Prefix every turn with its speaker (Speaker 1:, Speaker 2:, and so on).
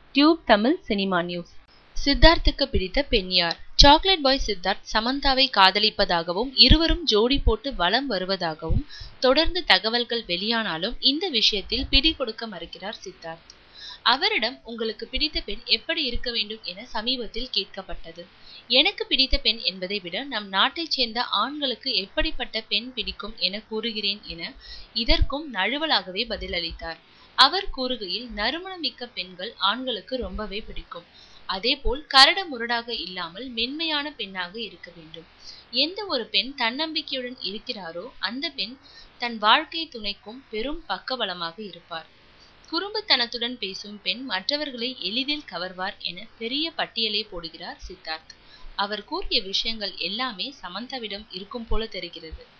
Speaker 1: tube Tamil cinema news சித்தார்த்துக்கு பிடித்த பெண் யார் சாக்லேட் பாய் சித்தார்த் சமந்தாவை காதலிப்பதாகவும் இருவரும் ஜோடி போட்டு வலம் வருவதாகவும் தொடர்ந்து தகவல்கள் வெளியானாலும் இந்த விஷயத்தில் பிடி கொடுக்க மறுக்கிறார் சித்தார்த் அவரிடம் உங்களுக்கு பிடித்த பெண் எப்படி இருக்க வேண்டும் என சமீபத்தில் கேட்கப்பட்டது எனக்கு பிடித்த பெண் என்பதை விட நம் நாட்டைச் சேர்ந்த ஆண்களுக்கு எப்படிப்பட்ட பெண் பிடிக்கும் என கூறுகிறேன் என இதற்கும் நழுவலாகவே பதிலளித்தார் அவர் கூறுகையில் நறுமணமிக்க பெண்கள் ஆண்களுக்கு ரொம்பவே பிடிக்கும் அதேபோல் கரடு முரடாக இல்லாமல் மென்மையான பெண்ணாக இருக்க வேண்டும் எந்த ஒரு பெண் தன்னம்பிக்கையுடன் இருக்கிறாரோ அந்த பெண் தன் வாழ்க்கை துணைக்கும் பெரும் பக்கபலமாக இருப்பார் குறும்புத்தனத்துடன் பேசும் பெண் மற்றவர்களை எளிதில் கவர்வார் என பெரிய பட்டியலை போடுகிறார் சித்தார்த் அவர் கூறிய விஷயங்கள் எல்லாமே சமந்தாவிடம் இருக்கும் போல தெரிகிறது